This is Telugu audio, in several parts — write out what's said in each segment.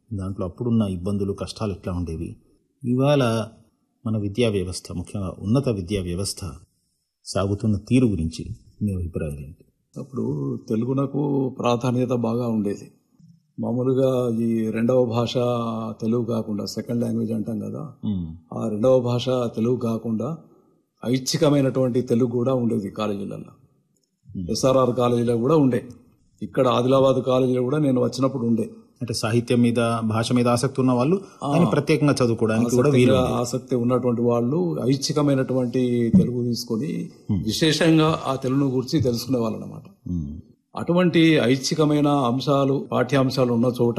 దాంట్లో అప్పుడున్న ఇబ్బందులు కష్టాలు ఎట్లా ఉండేవి ఇవాళ మన విద్యా వ్యవస్థ ముఖ్యంగా ఉన్నత విద్యా వ్యవస్థ సాగుతున్న తీరు గురించి మీ అభిప్రాయం ఏంటి అప్పుడు తెలుగునకు ప్రాధాన్యత బాగా ఉండేది మామూలుగా ఈ రెండవ భాష తెలుగు కాకుండా సెకండ్ లాంగ్వేజ్ అంటాం కదా ఆ రెండవ భాష తెలుగు కాకుండా ఐచ్ఛికమైనటువంటి తెలుగు కూడా ఉండేది కాలేజీలలో ఎస్ఆర్ఆర్ కాలేజీలో కూడా ఉండే ఇక్కడ ఆదిలాబాద్ కాలేజీలో కూడా నేను వచ్చినప్పుడు ఉండే అంటే సాహిత్యం మీద భాష మీద ఆసక్తి ఉన్న వాళ్ళు దాన్ని ప్రత్యేకంగా చదువుకోవడానికి కూడా వీలు ఆసక్తిగా ఆసక్తి ఉన్నటువంటి వాళ్ళు ఐచ్ఛికమైనటువంటి తెలుగు తీసుకొని విశేషంగా ఆ తెలుగును గురించి తెలుసుకునే వాళ్ళు అనమాట ఉమ్. అటువంటి ఐచ్ఛికమైన అంశాలు పాఠ్యాంశాలు ఉన్న చోట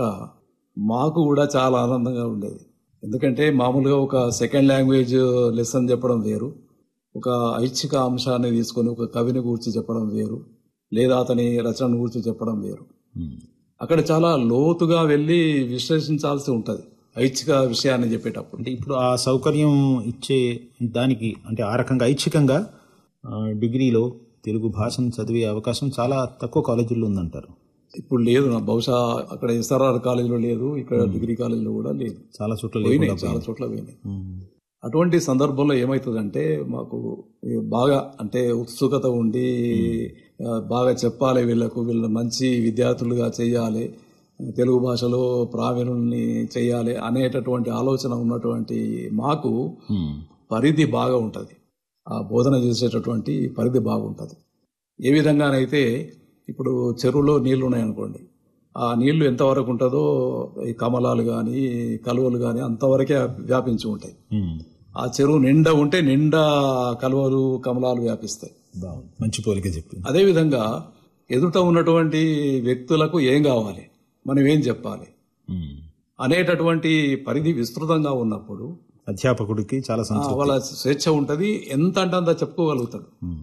మాకు కూడా చాలా ఆనందంగా ఉండేది ఎందుకంటే మామూలుగా ఒక సెకండ్ లాంగ్వేజ్ లెసన్ చెప్పడం వేరు ఒక ఐచ్ఛిక అంశాన్ని తీసుకొని ఒక కవిని గురించి చెప్పడం వేరు లేదా అతని రచన గురించి చెప్పడం వేరు ఉమ్. అక్కడ చాలా లోతుగా వెళ్ళి విశ్లేషించాల్సి ఉంటుంది ఐచ్ఛిక విషయాన్ని చెప్పేటప్పుడు అంటే ఇప్పుడు ఆ సౌకర్యం ఇచ్చే దానికి అంటే ఆ రకంగా ఐచ్ఛికంగా ఆ, డిగ్రీలో తెలుగు భాషను చదివే అవకాశం చాలా తక్కువ కాలేజీల్లో ఉందంటారు ఇప్పుడు లేదు నా బహుశా అక్కడ ఎస్ఆర్ఆర్ కాలేజీలో లేదు ఇక్కడ డిగ్రీ కాలేజీలో కూడా లేదు చాలా చోట్ల పోయినాయి లేకుండా చాలా చోట్ల పోయినాయి ఉమ్. అటువంటి సందర్భంలో ఏమవుతుందంటే మాకు ఈ బాగా అంటే ఉత్సుకత ఉండి ఆ, బాగా చెప్పాలి వీళ్ళకు వీళ్ళ మంచి విద్యార్థులుగా చేయాలి తెలుగు భాషలో ప్రావీణ్యుల్ని చేయాలి అనేటటువంటి ఆలోచన ఉన్నటువంటి మాకు ఉమ్. పరిధి బాగా ఉంటుంది ఆ బోధన చేసేటటువంటి పరిధి బాగుంటుంది ఏ విధంగానైతే ఇప్పుడు చెరువులో నీళ్లు ఉన్నాయనుకోండి ఆ నీళ్లు ఎంతవరకు ఉంటుందో ఈ కమలాలు కానీ కలువలు కానీ అంతవరకే వ్యాపించి ఉంటాయి ఉమ్. ఆ చెరువు నిండా ఉంటే నిండా కలువలు కమలాలు వ్యాపిస్తాయి బాగుంది మంచి పోలిక చెప్పింది అదేవిధంగా ఎదుట ఉన్నటువంటి వ్యక్తులకు ఏం కావాలి మనం ఏం చెప్పాలి ఉమ్. అనేటటువంటి పరిధి విస్తృతంగా ఉన్నప్పుడు అధ్యాపకుడికి చాలా ఆ, సంతృప్తి వాళ్ళ స్వేచ్ఛ ఉంటది ఎంత అంటే అంత చెప్పుకోగలుగుతాడు ఉమ్.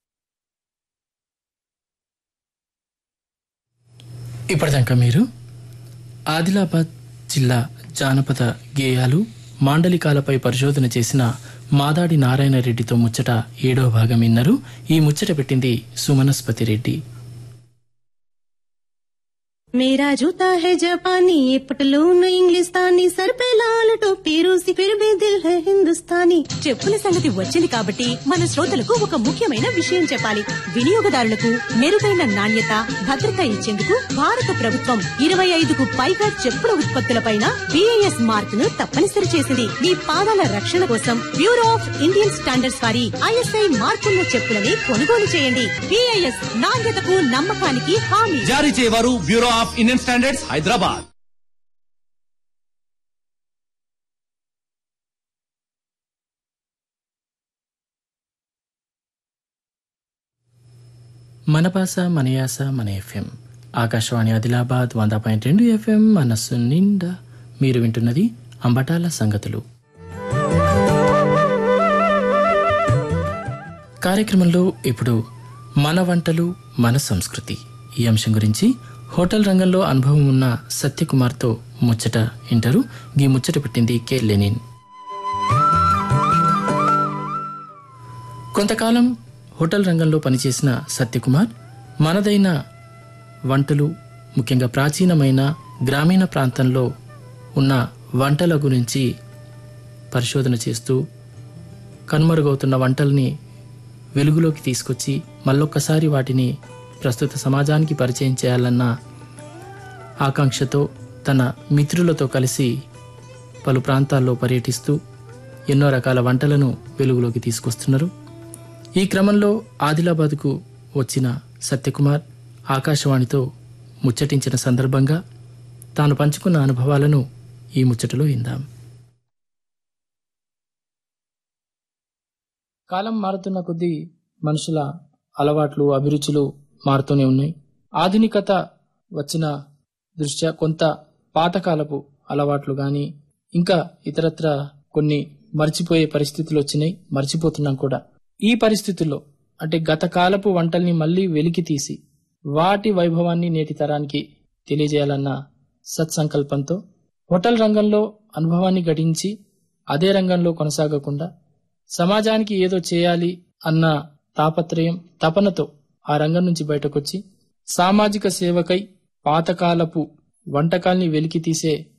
ఇప్పటిదాకా మీరు ఆదిలాబాద్ జిల్లా జానపద గేయాలు మాండలికాలపై పరిశోధన చేసిన మాదాడి నారాయణ రెడ్డితో ముచ్చట ఏడో భాగం విన్నారు ఈ ముచ్చట పెట్టింది సుమనస్పతి రెడ్డి मेरा जूता है जापानी ये पटलून इंग्लिस्तानी सर पे लाल टोपी रूसी फिर भी दिल है हिंदुस्तानी చెప్పుల సంగతి వచ్చింది కాబట్టి మన శ్రోతలకు ఒక ముఖ్యమైన విషయం చెప్పాలి వినియోగదారులకు మెరుగైన నాణ్యత భద్రత ఇచ్చేందుకు భారత ప్రభుత్వం ఇరవై ఐదుకు పైగా చెప్పుల ఉత్పత్తులపైన బిఐఎస్ మార్క్ ను తప్పనిసరి చేసింది మీ పాదాల రక్షణ కోసం బ్యూరో ఆఫ్ ఇండియన్ స్టాండర్డ్స్ వారి ఐఎస్ఐ మార్కున్న చెప్పులని కొనుగోలు చేయండి బిఐఎస్ నాణ్యతకు నమ్మకానికి హామీ జారీ చేయవారు Bureau of Indian Standards Hyderabad మన భాష మన యాస మన ఎఫ్ఎం ఆకాశవాణి ఆదిలాబాద్ వంద పాయింట్ రెండు ఎఫ్ఎం మనస్సు నిండా మీరు వింటున్నది అంబటాల సంగతులు కార్యక్రమంలో ఇప్పుడు మన వంటలు మన సంస్కృతి ఈ అంశం గురించి హోటల్ రంగంలో అనుభవం ఉన్న సత్యకుమార్తో ముచ్చట ఇంటారు ఈ ముచ్చట పెట్టింది కె లెనిన్ కొంతకాలం హోటల్ రంగంలో పనిచేసిన సత్యకుమార్ మనదైన వంటలు ముఖ్యంగా ప్రాచీనమైన గ్రామీణ ప్రాంతంలో ఉన్న వంటల గురించి పరిశోధన చేస్తూ కనుమరుగవుతున్న వంటల్ని వెలుగులోకి తీసుకొచ్చి మళ్ళొక్కసారి వాటిని ప్రస్తుత సమాజానికి పరిచయం చేయాలన్న ఆకాంక్షతో తన మిత్రులతో కలిసి పలు ప్రాంతాల్లో పర్యటిస్తూ ఎన్నో రకాల వంటలను వెలుగులోకి తీసుకొస్తున్నారు ఈ క్రమంలో ఆదిలాబాద్కు వచ్చిన సత్యకుమార్ ఆకాశవాణితో ముచ్చటించిన సందర్భంగా తాను పంచుకున్న అనుభవాలను ఈ ముచ్చటలో ఇందాం కాలం మారుతున్న కొద్దీ మనుషుల అలవాట్లు అభిరుచులు మారుతూనే ఉన్నాయి ఆధునికత వచ్చిన దృష్ట్యా కొంత పాతకాలపు అలవాట్లు గాని ఇంకా ఇతరత్ర కొన్ని మర్చిపోయే పరిస్థితులు వచ్చినాయి మర్చిపోతున్నాం కూడా ఈ పరిస్థితుల్లో అంటే గత కాలపు వంటల్ని మళ్ళీ వెలికి తీసి వాటి వైభవాన్ని నేటి తరానికి తెలియజేయాలన్న సత్సంకల్పంతో హోటల్ రంగంలో అనుభవాన్ని గడించి అదే రంగంలో కొనసాగకుండా సమాజానికి ఏదో చేయాలి అన్న తాపత్రయం తపనతో ఆ రంగం నుంచి బయటకొచ్చి సామాజిక సేవకై పాతకాలపు వంటకాల్ని వెలికి తీసే